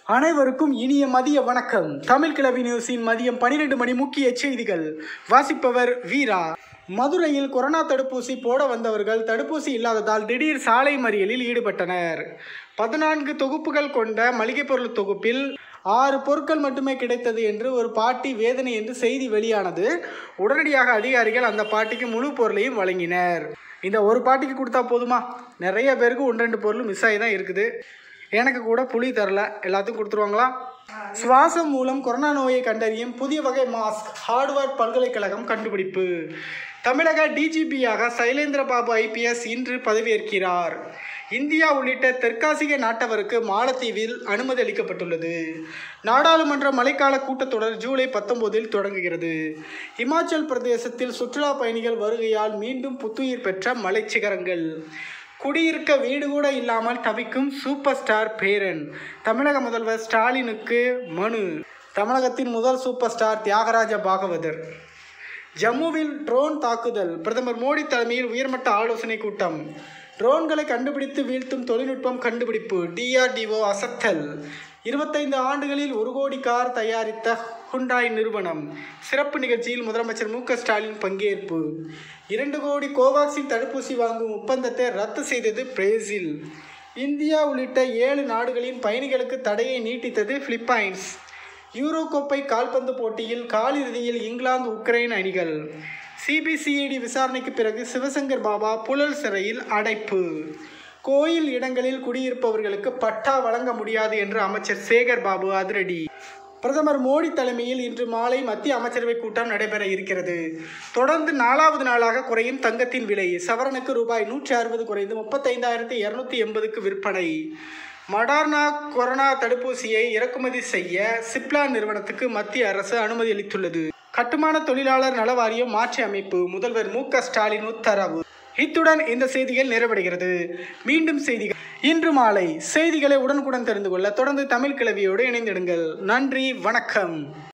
அனைவருக்கும் இனிய மதிய வணக்கம் தமிழ் கிளவி நியூஸின் மதியம் பனிரெண்டு மணி முக்கிய செய்திகள் வாசிப்பவர் வீரா மதுரையில் கொரோனா தடுப்பூசி போட வந்தவர்கள் தடுப்பூசி இல்லாததால் திடீர் சாலை மறியலில் ஈடுபட்டனர் பதினான்கு தொகுப்புகள் கொண்ட மளிகை பொருள் தொகுப்பில் ஆறு பொருட்கள் மட்டுமே கிடைத்தது என்று ஒரு பாட்டி வேதனை என்று செய்தி வெளியானது உடனடியாக அதிகாரிகள் அந்த பாட்டிக்கு முழு பொருளையும் வழங்கினர் இந்த ஒரு பாட்டிக்கு கொடுத்தா போதுமா நிறைய பேருக்கு ஒன்று ரெண்டு பொருள் மிஸ் ஆகி தான் இருக்குது எனக்கு கூட புளி தரல எல்லாத்துக்கும் கொடுத்துருவாங்களா சுவாசம் மூலம் கொரோனா நோயை கண்டறியும் புதிய வகை மாஸ்க் ஹார்ட்வர்ட் பல்கலைக்கழகம் கண்டுபிடிப்பு தமிழக டிஜிபியாக சைலேந்திர பாபு ஐபிஎஸ் இன்று பதவியேற்கிறார் இந்தியா உள்ளிட்ட தெற்காசிய நாட்டவருக்கு மாலத்தீவில் அனுமதி அளிக்கப்பட்டுள்ளது நாடாளுமன்ற மழைக்கால கூட்டத்தொடர் ஜூலை பத்தொன்பதில் தொடங்குகிறது இமாச்சல் பிரதேசத்தில் சுற்றுலா பயணிகள் வருகையால் மீண்டும் புத்துயிர் பெற்ற மலைச்சிகரங்கள் குடியிருக்க வீடு கூட இல்லாமல் தவிக்கும் சூப்பர் ஸ்டார் பேரன் தமிழக முதல்வர் ஸ்டாலினுக்கு மனு தமிழகத்தின் முதல் சூப்பர் ஸ்டார் தியாகராஜ பாகவதர் ஜம்முவில் ட்ரோன் தாக்குதல் பிரதமர் மோடி தலைமையில் உயர்மட்ட ஆலோசனை கூட்டம் ட்ரோன்களை கண்டுபிடித்து வீழ்த்தும் தொழில்நுட்பம் கண்டுபிடிப்பு டிஆர்டிஓ அசத்தல் இருபத்தைந்து ஆண்டுகளில் ஒரு கோடி கார் தயாரித்த ஹுண்டாய் நிறுவனம் சிறப்பு நிகழ்ச்சியில் முதலமைச்சர் மு க ஸ்டாலின் பங்கேற்பு இரண்டு கோடி கோவாக்சின் தடுப்பூசி வாங்கும் ஒப்பந்தத்தை ரத்து செய்தது பிரேசில் இந்தியா உள்ளிட்ட ஏழு நாடுகளின் பயணிகளுக்கு தடையை நீட்டித்தது பிலிப்பைன்ஸ் யூரோ கோப்பை கால்பந்து போட்டியில் காலிறுதியில் இங்கிலாந்து உக்ரைன் அணிகள் சிபிசிஐடி விசாரணைக்கு பிறகு சிவசங்கர் பாபா புழல் சிறையில் அடைப்பு கோயில் இடங்களில் குடியிருப்பவர்களுக்கு பட்டா வழங்க முடியாது என்று அமைச்சர் சேகர் பாபு அதிரடி பிரதமர் மோடி தலைமையில் இன்று மாலை மத்திய அமைச்சரவை கூட்டம் நடைபெற இருக்கிறது தொடர்ந்து நாலாவது நாளாக குறையும் தங்கத்தின் விலை சவரனுக்கு ரூபாய் நூற்றி அறுபது குறைந்து முப்பத்தைந்தாயிரத்தி இரநூத்தி எண்பதுக்கு விற்பனை மடார்னா கொரோனா தடுப்பூசியை இறக்குமதி செய்ய சிப்லா நிறுவனத்துக்கு மத்திய அரசு அனுமதி அளித்துள்ளது கட்டுமான தொழிலாளர் நல வாரியம் மாற்றி அமைப்பு முதல்வர் மு க ஸ்டாலின் உத்தரவு இத்துடன் இந்த செய்திகள் நிறைவடைகிறது மீண்டும் செய்திகள் இன்று மாலை செய்திகளை உடனுக்குடன் தெரிந்து கொள்ள தொடர்ந்து தமிழ் கிளவியோடு இணைந்திடுங்கள் நன்றி வணக்கம்